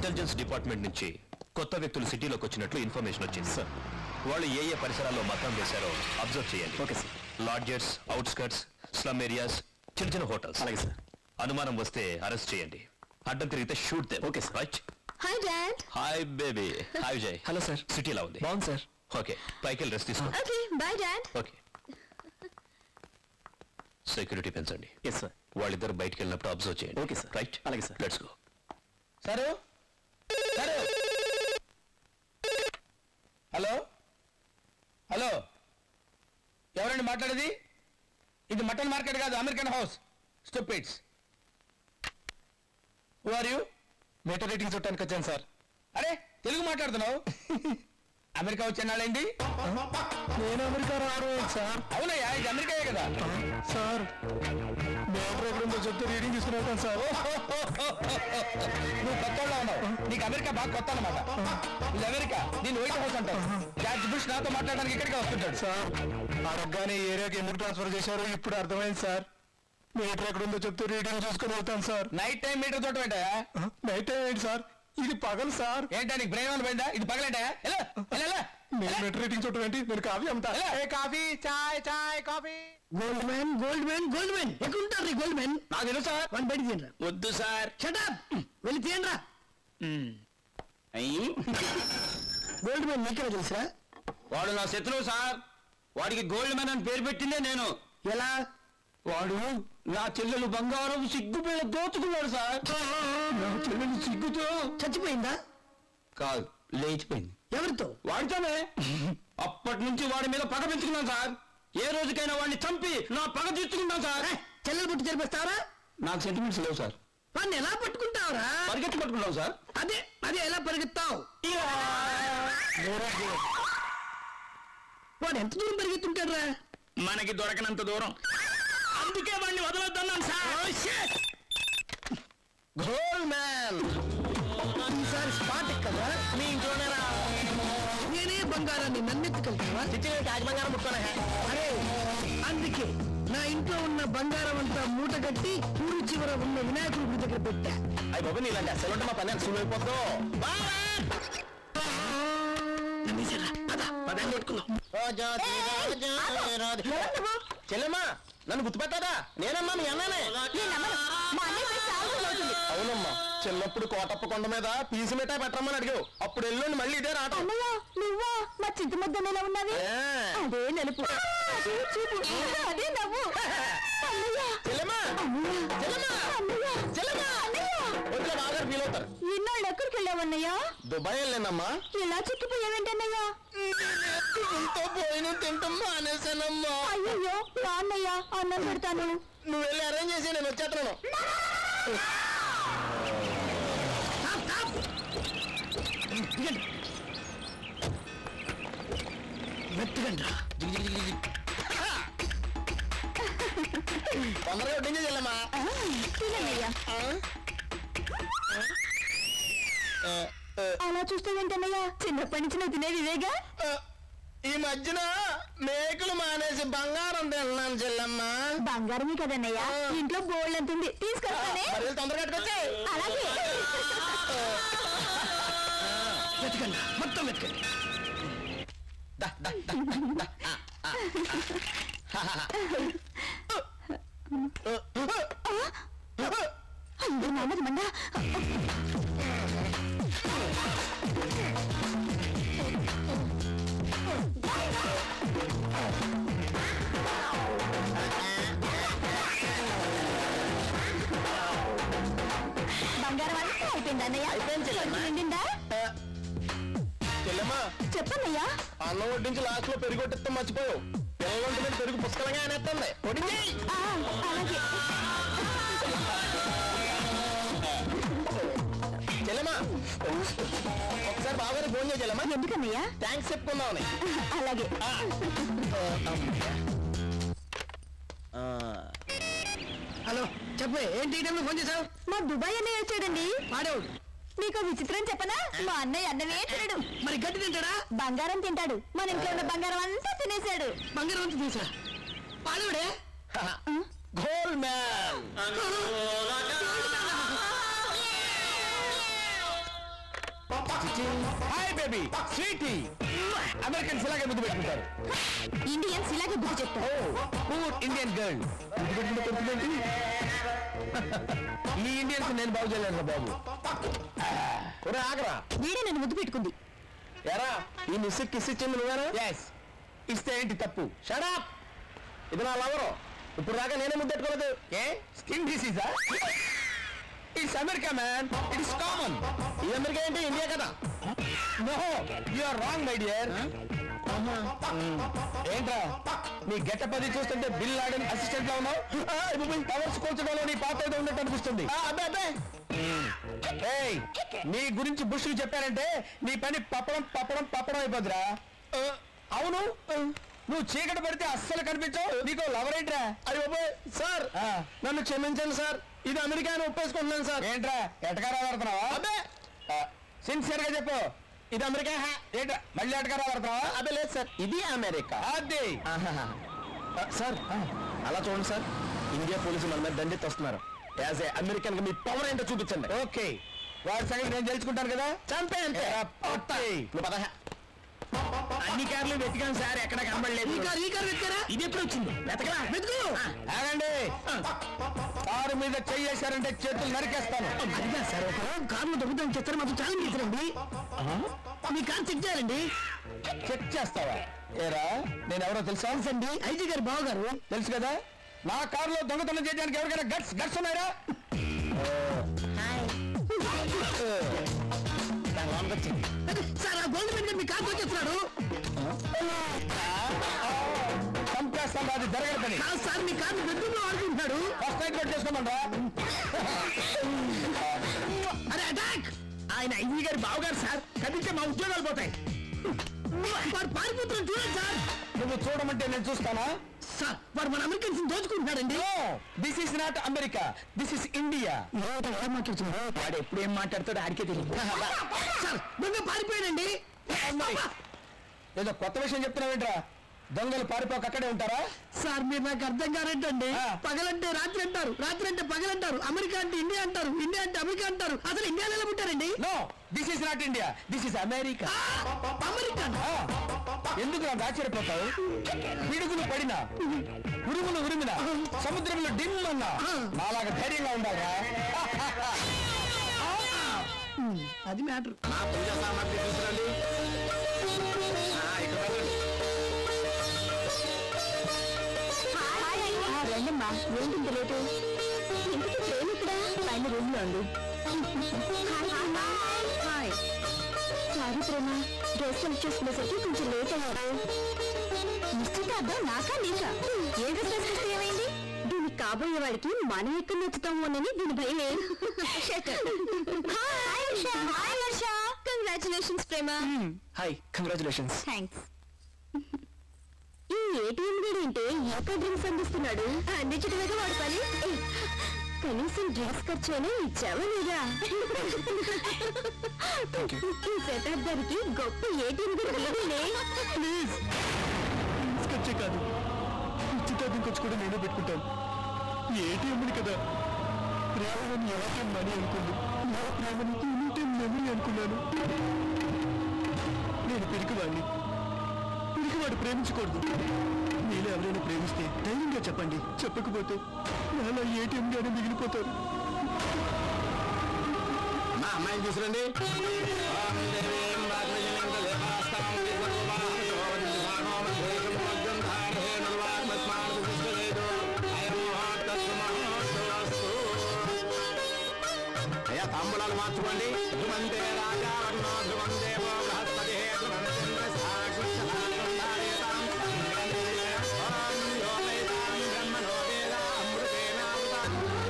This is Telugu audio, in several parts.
ఇంటెలిజెన్స్ డిపార్ట్మెంట్ నుంచి కొత్త వ్యక్తులు సిటీలోకి వచ్చినట్లు ఇన్ఫర్మేషన్ వచ్చింది సార్ వాళ్ళు ఏ ఏ పరిసరాల్లో మకాం వేశారో అబ్జర్వ్ చేయండి okay sir lodges outskirts slum areas చిన్న చిన్న హోటల్స్ అలాగే సార్ అనుమానం వస్తే అరెస్ట్ చేయండి అడ్డం తిరిగితే shoot them okay sir right hi dad hi baby hi Vijay hello sir city ఎలా ఉంది బాగుంది సార్ ఓకే పైకి వెళ్ళి రెస్ట్ తీసుకో okay bye dad okay security పెంచండి ఎస్ సార్ వాళ్ళిద్దరు బయటికి వెళ్ళినప్పుడు అబ్జర్వ్ చేయండి Okay, sir. రైట్ అలాగే, sir. Let's go sir sir hello hello ఎవరండి మాట్లాడేది ఇది మటన్ మార్కెట్ కాదు American house stupids who are you meter rating చూడటానికి వచ్చాను సార్ అరే తెలుగు మాట్లాడుతున్నావు అమెరికా వచ్చి ఎన్నాళ్ళైంది నేను అమెరికా రావడం ఏంటి సార్ అవునయ్యా ఇది అమెరికాయే కదా సార్ మీటర్ ఎక్కడ ఉందో చెప్తే రీడింగ్ తీసుకుని వెళ్తాను సార్ నువ్వు కొత్త ఉన్నావు నీకు అమెరికా బాగా కొత్త అన్నమాట ఇది అమెరికా దీన్ని వైట్ హౌస్ అంటారు జార్జ్ బుష్ నాతో మాట్లాడడానికి ఇక్కడికి వస్తుంటాడు సార్ అడగగానే ఈ ఏరియాకి ఎందుకు ట్రాన్స్ఫర్ చేశారో ఇప్పుడు అర్థమైంది సార్ మీటర్ ఎక్కడ ఉందో చెప్తే రీడింగ్ చూసుకుని వెళ్తాను సార్ నైట్ టైం మీటర్ తోట ఏంటయా నైట్ టైం ఏంటి సార్ ఇది పగలు సార్ ఏంటా నీకు బ్రెయిన్ అని పోయిందా ఇది పగలేటయా ఎలా ఎలా నేను మీటర్ రేటింగ్ చూడటం ఏంటి నేను కాఫీ అమ్ముతా ఎలా? ఏ కాఫీ చాయ్ చాయ్ coffee gold man gold man gold man ఎక్కడుంటారు గోల్డ్ మ్యాన్ నాకు తెలుసు సార్ వన్ బయట తీయండి వద్దు సార్ షటప్ వెళ్ళి తీయండి రా గోల్డ్ మ్యాన్ మీకెలా తెలుసా వాడు నా శత్రువు సార్ వాడికి గోల్డ్ మ్యాన్ అని పేరు పెట్టిందే నేను ఎలా వాడు నా చెల్లెలు బంగారం సిగ్గు పిల్ల దోచుకున్నాడు సార్ నా చెల్లెలు సిగ్గుతో చచ్చిపోయిందా కాదు లేచిపోయింది ఎవరితో వాడితోనే అప్పటి నుంచి వాడి మీద పగ పెంచుకున్నాను సార్ ఏ రోజుకైనా వాడిని చంపి నా పగ తీర్చుకుంటాను సార్ ఏ, చెల్లెలు పుట్టి జరిపిస్తావరా నాకు సెంటిమెంట్స్ లేవు సార్ వాడిని ఎలా పట్టుకుంటావరా పరిగెత్తి పట్టుకుంటాం సార్ అదే అదే ఎలా పరిగెత్తావు వాడు ఎంత దూరం పరిగెత్తుంటాడు రా మనకి దొరకనంత దూరం అందుకే వాడిని వదలొద్దన్నాను సార్ గోల్డ్ మ్యాన్ ఈసారి స్పాట్ కదా మీ ఇంట్లోనే రా నేనే బంగారాన్ని నన్నెత్తుకెళ్తావా బంగారం ముట్టుకోనే అరే అందుకే నా ఇంట్లో ఉన్న బంగారం అంతా మూట కట్టి ఊరు చివర ఉన్న వినాయకుడి గుడి దగ్గర పెట్టా అయ్యి బాబు నీలాంటి అసలు ఉంటే మా పని ఎంత సులువు అయిపోతుందో నమ్మేశారా? పద, పదండి కొట్టుకుందాం. చెల్లెమ్మా నన్ను గుర్తుపెట్టాదా నేనమ్మా మీ అన్ననే అవునమ్మా చిన్నప్పుడు కోటప్ప కొండ మీద పీసు మిఠాయి పెట్టరమ్మని అడిగావు అప్పుడు ఎల్లుండి మళ్ళీ ఇదే రావటం అన్నయ్య నువ్వా మా చింత ముద్ద ఎలా ఉన్నవి ఏ. అదే నలుపు అదే చూపు అదే నవ్వు అన్నయ్య చెల్లెమ్మా చెల్లెమ్మా అన్నయ్య చెల్లెమ్మా అన్నయ్య వదిలే బాగా ఫీల్ అవుతారు ఇన్నాళ్ళు ఎక్కడికి వెళ్ళావన్నయ్య దుబాయ్ వెళ్ళానమ్మా ఇలా చిక్కిపోయావేంటన్నయ్య ఇంతో పోయిన తింటాం మానేసానమ్మా అయ్యయ్యో నా అన్నయ్య అన్నం పెడతాను నువ్వు వెళ్ళి అరేంజ్ చేసి నేను వచ్చేస్తున్నాను టాప్, టాప్. దిగండి. మెత్తగండి రా. తొందరగా వడ్డించే చెల్లెమ్మా తినన్నయ్య అలా చూస్తావేంటన్నయ్య చిన్నప్పటి నుంచి నువ్వు తినేది ఇదేగా ఈ మధ్యన మేకలు మానేసి బంగారం తిన్నాను చెల్లెమ్మా బంగారమే కదన్నయ్య ఇంట్లో బోల్డ్ ఎంత ఉంది తీసుకొస్తానే మరి వెళ్ళి తొందరగా కట్టుకొచ్చి అలాగే వెతకండి రా. మొత్తం వెతకండి అయ్యో నాన్నది మండ బంగారం అంతా అయిపోయింది అన్నయ్య కడుపు నిండిందా చెల్లెమ్మా చెప్పన్నయ్యా అన్నం వడ్డించి లాస్ట్ లో పెరుగు కొట్టిస్తే మర్చిపోయావు పిల్లల వంట మీద పెరుగు పుస్తకంగా అనేస్తుంది వడ్డించి ఆ, అలాగే చెల్లెమ్మా ఒకసారి బాగానే ఫోన్ చేయ చెల్లెమ్మా ఎందుకన్నయ్యా థ్యాంక్స్ చెప్పుకుందామని అలాగే హలో చెప్పే ఏంటి ఈ టైంలో ఫోన్ చేశావు మా దుబాయ్ అన్నయ్య వచ్చాడండి వాడేవాడు మీకు విచిత్రం చెప్పనా మా అన్నయ్య అన్నమే తినడు మరి గడ్డి తింటాడా బంగారం తింటాడు మన ఇంట్లో ఉన్న బంగారం అంతా తినేశాడు బంగారం అంతా తీసా వాడేవాడే gold man hi baby sweetie Americans ఇలాగే ముద్దు పెట్టుకుంటారు ఇండియన్స్ ఇలాగే బుద్ధి చెప్తారు పూర్ ఇండియన్ గర్ల్ ముద్దు పెట్టుకుంటే కొడుతుందేంటి ఈ ఇండియన్స్ నేను బాగు చేయలేను బాబు ఒరే ఆగరా వీడే నన్ను ముద్దు పెట్టుకుంది ఎరా ఈ మిస్ కిస్ ఇచ్చింది నువ్వేనా ఎస్ ఇస్తే ఏంటి తప్పు షడప్ ఇది నా లవరు ఇప్పుడు దాకా నేనే ముద్దెట్టుకోలేదు ఏ స్కిన్ డిసీజా it's America man it's common ఈ అమెరికా ఏంటి ఇండియా కదా no you are wrong my dear ఏంట్రా నీ గెటప్ అది చూస్తుంటే బిల్ ఆడని అసిస్టెంట్ లా ఉన్నావు కవర్స్ కూర్చడంలో నీ పాత ఏదో ఉన్నట్టు అనిపిస్తుంది అబ్బే అబ్బే ఏయ్ నీ గురించి బుష్లు చెప్పారంటే నీ పని పప్పడం పప్పడం పప్పడం అయిపోద్దిరా ఆ, అవును నువ్వు చీకటి పడితే అస్సలు కనిపించవు నీకు లవర్ ఏంట్రా అది బాబోయ్ సార్ నన్ను క్షమించండి సార్ ఇది అమెరికా అని ఒప్పేసుకుంటున్నాను సార్ ఏంట్రా ఎటకారా పడుతున్నావా అబ్బే సిన్సియర్ గా చెప్పు ఇది అమెరికా హా? ఏంట్రా మళ్ళీ ఎటకారా పడుతున్నావా అబ్బే లేదు సార్ ఇది అమెరికా అది సార్ అలా చూడండి సార్ ఇండియా పోలీసులు మన మీద దండెత్తి వస్తున్నారు యాజ్ ఏ అమెరికన్ గా మీ పవర్ ఏంటో చూపించండి ఓకే వాడి సంగతి నేను తెలుసుకుంటాను కదా చంపే అంతే నువ్వు పద అన్ని కార్లు వెతికాను సార్ ఎక్కడ కనబడలేదు ఈ కారు ఈ కారు వెతికారా ఇది ఎప్పుడు వచ్చింది వెతకరా వెతుకు ఆగండి కారు మీద చెయ్యేశారంటే చేతులు నరికేస్తాను అదిగా సార్ ఒక కారును దొరుకుతాం చెప్తారు మాకు ఛాలెంజ్ చేశారండి మీ కారు చెక్ చేయాలండి చెక్ చేస్తావా ఏరా నేను ఎవరో తెలుసా అండి ఐజీ గారు బావగారు తెలుసు కదా నా కారులో దొంగతనం చేయడానికి ఎవరికైనా గట్స్ గట్స్ ఉన్నాయరా సార్ ఆ గోల్డ్ మెడల్ మీ కారు వచ్చేస్తున్నాడు చంపేస్తాను అది జరగదు పని కాదు సార్ మీ కారు బెడ్రూమ్ లో ఆడుకుంటున్నాడు ఫస్ట్ నైట్ పెట్టి చేసుకోమంటారా అరే అటాక్ ఆయన ఐజీ గారి బావగారు సార్ కదిలితే మా ఉద్యోగాలు పోతాయి వాడు పారిపోతున్నాడు చూడండి సార్ నువ్వు చూడమంటే నేను చూస్తానా సార్ వాడు మన అమెరికన్స్ దోచుకుంటున్నాడండి this is not America this is India వాడు ఎప్పుడు ఏం మాట్లాడతాడో ఆడికే తెలియదు సార్ దొంగ పారిపోయాడండి ఏదో కొత్త విషయం చెప్తున్నావేంట్రా దొంగలు పారిపోక అక్కడే ఉంటారా సార్ మీరు నాకు అర్థం కానట్టండి ఆ. పగలంటే రాత్రి అంటారు రాత్రి అంటే పగలంటారు అమెరికా అంటే ఇండియా అంటారు ఇండియా అంటే అమెరికా అంటారు అసలు ఇండియాలో ఎలా పుట్టారండి no this is not India this is America America ఎందుకు నాకు ఆశ్చర్యపోతావు పిడుగులు పడినా ఉరుములు ఉరిమిన సముద్రంలో డిమ్ అన్నా నాలాగా ధైర్యంగా ఉండాలరా అది మ్యాటర్ రండమ్మా ఏంటి లేటు ఇంటికి ట్రైన్ ఇక్కడ పైన రూమ్ లో ఉంది hi sorry Prema dress select చేసుకునేసరికి కొంచెం లేట్ అయ్యారు నిశ్చితార్థం నాకా నీకా ఏ డ్రెస్ వేసుకుంటే ఏమైంది దీనికి కాబోయే వాడికి మనం ఎక్కడ నచ్చుతామోనని దీని భయమే hi Harsha hi Harsha congratulations Prema hi congratulations thanks ఈ ఏటీఎం ఏంటే ఏక డ్రింక్స్ అందిస్తున్నాడు అందించడమేగా వాడు పని ఏయ్, కనీసం డ్రింక్స్ ఖర్చు అయినా ఇచ్చావా లేదా ఈ శతాబ్దానికి గొప్ప ఏటీఎం కూడా లేదులే ప్లీజ్ ఖర్చే కాదు ఉచితార్థం ఖర్చు కూడా నేనే పెట్టుకుంటాను ఏటీఎంని కదా ప్రేమని ఎవరికేం మనీ అనుకుంది నా ప్రేమని ఎనీ మెమరీ అనుకున్నాను నేను పిరికివాడిని పిరికివాడు ప్రేమించకూడదు మీలో ఎవరైనా ప్రేమిస్తే ధైర్యంగా చెప్పండి చెప్పకపోతే నాలో ఏటీఎం గానే మిగిలిపోతారు మా అమ్మాయిని తీసురండి అయ్యా తాంబూలాలు మార్చుకోండి ధ్రువంతే రాజా వర్ణో ధ్రువంతే బృహస్పతి ధ్రువంతే సాక్షి సదానందాయేతాం సంగ్రహే. ఓం యో వేదాం బ్రహ్మణో వేద అమృతేనామృతం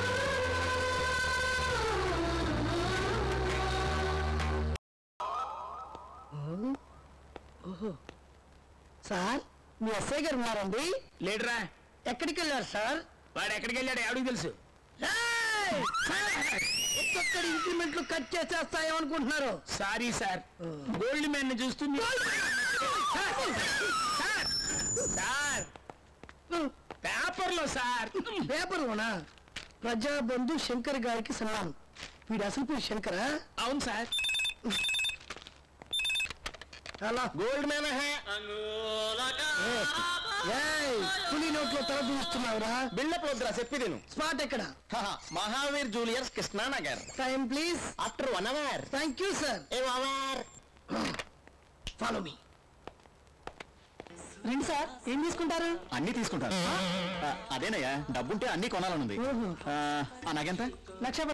సార్ మీ ఎస్ఐ గారు ఉన్నారండి లేడరా ఎక్కడికి వెళ్ళారు సార్ వాడు ఎక్కడికి వెళ్ళాడు ఎవడికి తెలుసు ఏయ్! సార్! ఒక్కొక్కడి ఇంక్రిమెంట్లు కట్ చేసేస్తాయేమనుకుంటున్నారు సారీ సార్ గోల్డ్ మ్యాన్ ని చూస్తూ మీరు- సార్! సార్ పేపర్లో సార్ పేపర్లోనా ప్రజాబంధు శంకర్ గారికి సన్మానం వీడు అసలు పేరు శంకరా అవును sir hello gold man hey పులి నోట్లో తల దూస్తున్నావురా బిల్డప్ వద్దురా చెప్పి నేను స్పాట్ ఎక్కడ Mahavir juniors Krishnanagar time please after one hour thank you sir a hour follow me రండి సార్ ఏం తీసుకుంటారు అన్ని తీసుకుంటాను ఆ, అదేనయ్యా డబ్బుంటే అన్ని కొనాలనుంది ఆ, ఆ నాకెంత లక్ష